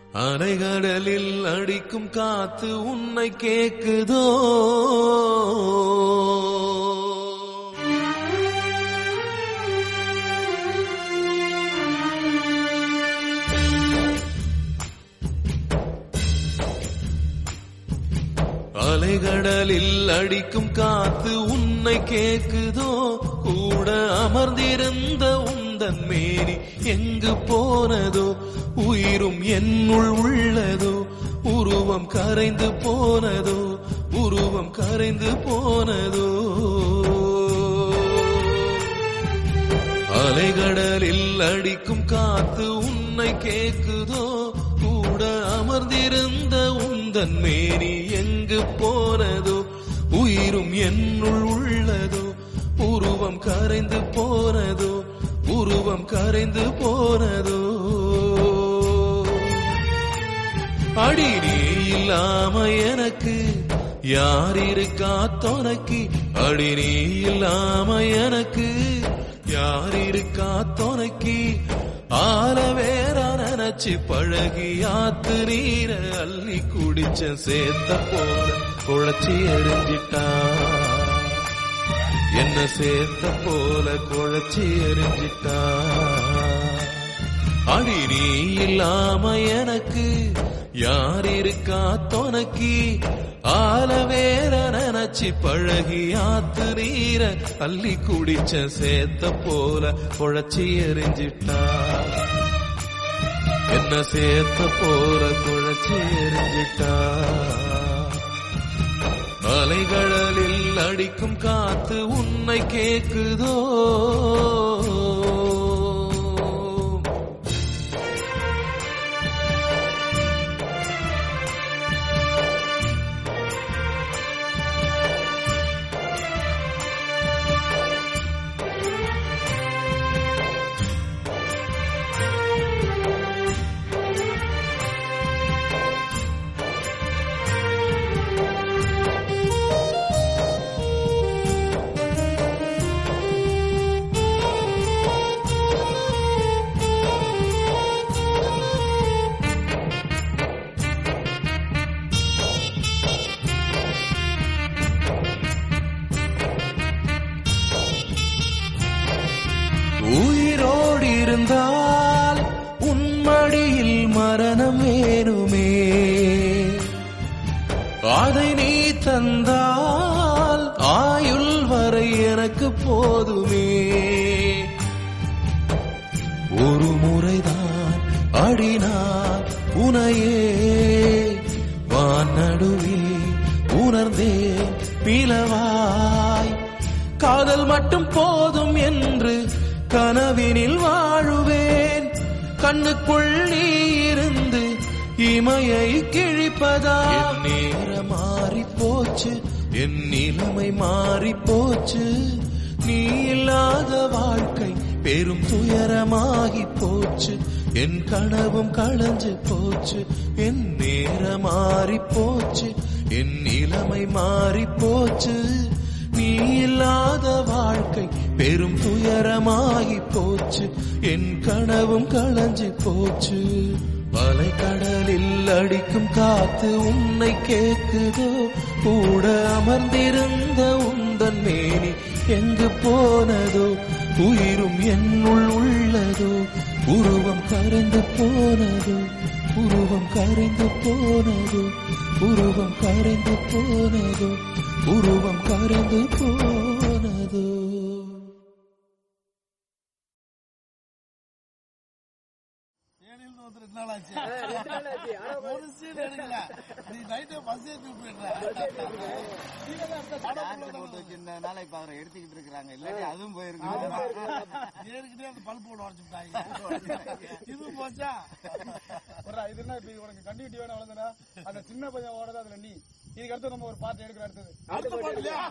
அலைகடலில் அடிக்கும் காத்து உன்னை கேக்குதோ அலைகடலில் அடிக்கும் காத்து உன்னை கேக்குதோ கூட அமர்ந்திருந்த உந்தன் மேனி எங்கு போனதோ உயிரும் என்னுள் உள்ளதோ உருவம் கரைந்து போனதோ உருவம் கரைந்து போனதோ அலைகடலில் அடிக்கும் காத்து உன்னை கேக்குதோ கூட அமர்ந்திருந்த உந்தன் மேனி எங்கு போனதோ உயிரும் என்னுள் உள்ளதோ உருவம் கரைந்து போனதோ உருவம் கரைந்து போனதோ அடி நீ இல்லாம எனக்கு யார் இருக்கா துணைக்கு அடி நீ இல்லாம எனக்கு யார் இருக்கா துணைக்கு ஆல வேற நினைச்சு பழகி ஆத்து நீர அள்ளி குடிச்ச சேர்த்த போல குழச்சி எரிஞ்சிட்டா என்ன சேர்த்த போல குழச்சி எரிஞ்சிட்டா அடி நீ இல்லாம எனக்கு யார் இருக்கா துணைக்கு ஆல வேற நினைச்சு பழகி ஆத்து நீர அள்ளி குடிச்ச சேத்த போல குழச்சி எரிஞ்சிட்டா என்ன சேத்த போல குழச்சி எரிஞ்சிட்டா அலைகடலில் அடிக்கும் காத்து உன்னை கேக்குதோ உயிரோடு இருந்தால் உன்மடியில் மரணம் வேணுமே அதை நீ தந்தால் ஆயுள் வரை எனக்கு போதுமே ஒரு முறைதான் அடினார் உனையே வான் நடுவில் உணர்ந்தேன் பிளவாய் காதல் மட்டும் போதும் என்று கனவினில் வாழுவேன் கண்ணுக்குள் நீ இருந்து இமையை கிழிப்பதா என் நேரம் மாறி போச்சு என் நிலைமை மாறி போச்சு நீ இல்லாத வாழ்க்கை பெரும் துயரமாகி போச்சு என் கனவும் களைஞ்சு போச்சு என் நேரம் மாறி போச்சு என் நிலைமை மாறி போச்சு நீ இல்லாத வாழ்க்கை பெரும் துயரமாகி போச்சு என் கனவும் களைஞ்சு போச்சு அலைக்கடலில் அடிக்கும் காத்து உன்னை கேக்குதோ கூட அமர்ந்திருந்த உந்தன் மேனி எங்கு போனதோ உயிரும் என்னுள் உள்ளதோ உருவம் கரைந்து போனதோ உருவம் கரைந்து போனதோ உருவம் கரைந்து போனதோ உருவம் கரைந்து போனதோ ஏனில் வந்து ரெண்டு நாள் ஆச்சு ஒரு சீன் எடுக்கல நீ நைட்டு பஸ் ஏற்றி சார்ஜ் போட்டு வச்சிருந்ததுனால இப்ப அவரை எடுத்துக்கிட்டு இருக்கிறாங்க இல்லாட்டி அதுவும் போயிருக்கு ஏற்கனவே அந்த பல்ப் போட உடச்சுட்டாங்க இது போச்சா ஒரு இது என்ன இப்ப உனக்கு கண்டினியூட்டி வேணும் வளர்ந்தனா அந்த சின்ன பையன் ஓடது அதுல நீ இதுக்கு அடுத்து நம்ம ஒரு பாட்டு எடுக்கிற அடுத்தது அடுத்த பாட்டு இல்லையா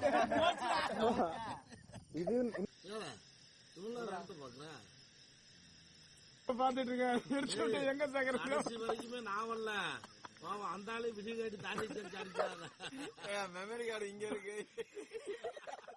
பாத்துட்டு இருக்கேன் எடுத்து விட்டு எங்க சேர்க்கறது கடைசி வரைக்குமே நான் வரல பாவம் அந்த ஆளு விஜய் காட்டி தாண்டி அடிச்சாங்க மெமரி கார்டு இங்க இருக்கு